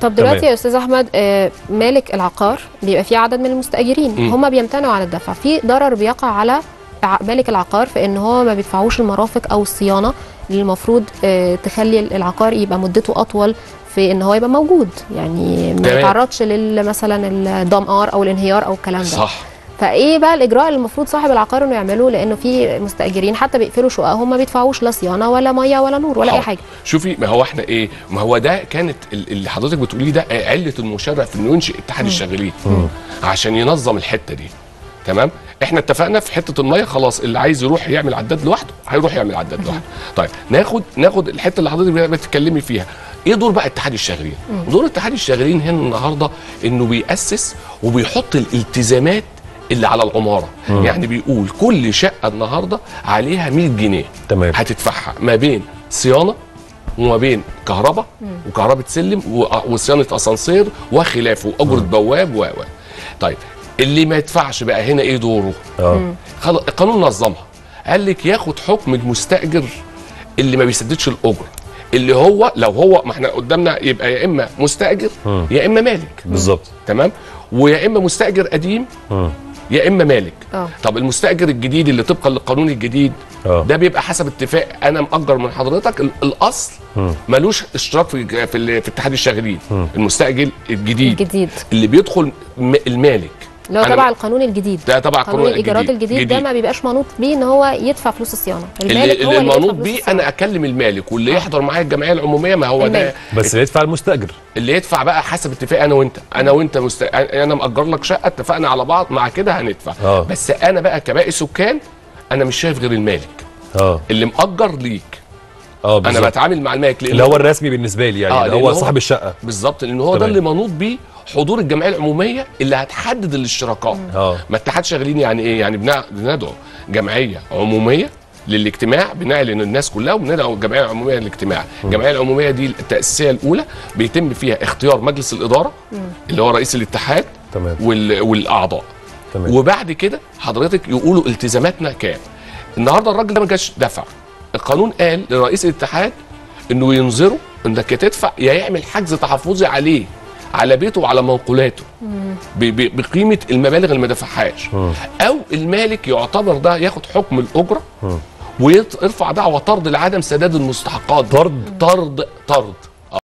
طب دلوقتي تمام. يا استاذ احمد آه، مالك العقار بيبقى فيه عدد من المستاجرين مم. هم بيمتنعوا عن الدفع في ضرر بيقع على ع- مالك العقار في ان هو ما بيدفعوش المرافق او الصيانه اللي المفروض آه، تخلي العقار يبقى مدته اطول في ان هو يبقى موجود يعني ما تمام. يتعرضش لل مثلا الدمار او الانهيار او الكلام ده صح فايه بقى الاجراء اللي المفروض صاحب العقار انه يعمله لانه في مستاجرين حتى بيقفلوا شققهم ما بيدفعوش لا صيانه ولا ميه ولا نور ولا اي حاضر. حاجه شوفي ما هو احنا ايه ما هو ده كانت ال- اللي حضرتك بتقوليه ده عله المشرع في انه ينشئ اتحاد الشاغلين عشان ينظم الحته دي تمام احنا اتفقنا في حته الميه خلاص اللي عايز يروح يعمل عداد لوحده هيروح يعمل عداد لوحده طيب ناخد ناخد الحته اللي حضرتك بتتكلمي فيها ايه دور بقى اتحاد الشاغلين دور اتحاد الشاغلين هنا النهارده انه بيأسس وبيحط الالتزامات اللي على العماره يعني بيقول كل شقه النهارده عليها 100 جنيه تمام. هتدفعها ما بين صيانه وما بين كهرباء وكهرباء سلم و- وصيانه اسانسير وخلافه واجره بواب و و طيب اللي ما يدفعش بقى هنا ايه دوره؟ اه خلاص القانون نظمها قال لك ياخد حكم المستاجر اللي ما بيسددش الاجره اللي هو لو هو ما احنا قدامنا يبقى يا اما مستاجر مم. يا اما مالك بالظبط تمام ويا اما مستاجر قديم مم. يا اما مالك اه طب المستاجر الجديد اللي طبقا للقانون الجديد اه ده بيبقى حسب اتفاق انا مأجر من حضرتك ال- الاصل مم. ملوش اشتراك في في, ال- في اتحاد الشاغلين مم. المستاجر الجديد الجديد اللي بيدخل م- المالك اللي هو أنا- تبع القانون الجديد ده تبع قانون قانون الايجارات الجديد, ده ما بيبقاش منوط بيه ان هو يدفع فلوس الصيانه اللي, المالك هو اللي اللي يدفع المنوط فلوس بيه الصيانة. انا اكلم المالك واللي يحضر معايا الجمعيه العموميه ما هو ده المالك. بس اللي يدفع المستاجر اللي يدفع بقى حسب اتفاق انا وانت انا وانت مست... انا مأجر لك شقه اتفقنا على بعض مع كده هندفع آه. بس انا بقى كباقي سكان انا مش شايف غير المالك اه اللي مأجر ليك اه انا بالظبط بتعامل مع المالك لان اللي هو الرسمي بالنسبه لي يعني آه، اللي لأن هو هو- صاحب الشقه بالظبط لان هو ده تمام. اللي منوط بيه حضور الجمعيه العموميه اللي هتحدد الاشتراكات اه ما اتحاد شغالين يعني ايه يعني بنع- بندعو جمعيه عموميه للاجتماع بنعلن الناس كلها وبندعو الجمعيه العموميه للاجتماع الجمعيه العموميه دي التاسيسيه الاولى بيتم فيها اختيار مجلس الاداره اللي هو رئيس الاتحاد تمام وال... والاعضاء تمام وبعد كده حضرتك يقولوا التزاماتنا كام النهارده الراجل ده ما جاش دفع القانون قال لرئيس الاتحاد انه ينظره انك تدفع يا يعمل حجز تحفظي عليه على بيته وعلى منقولاته ب- ب- بقيمه المبالغ اللي ما دفعهاش مم. او المالك يعتبر ده ياخد حكم الاجره مم. ويرفع دعوى طرد لعدم سداد المستحقات دي. طرد طرد طرد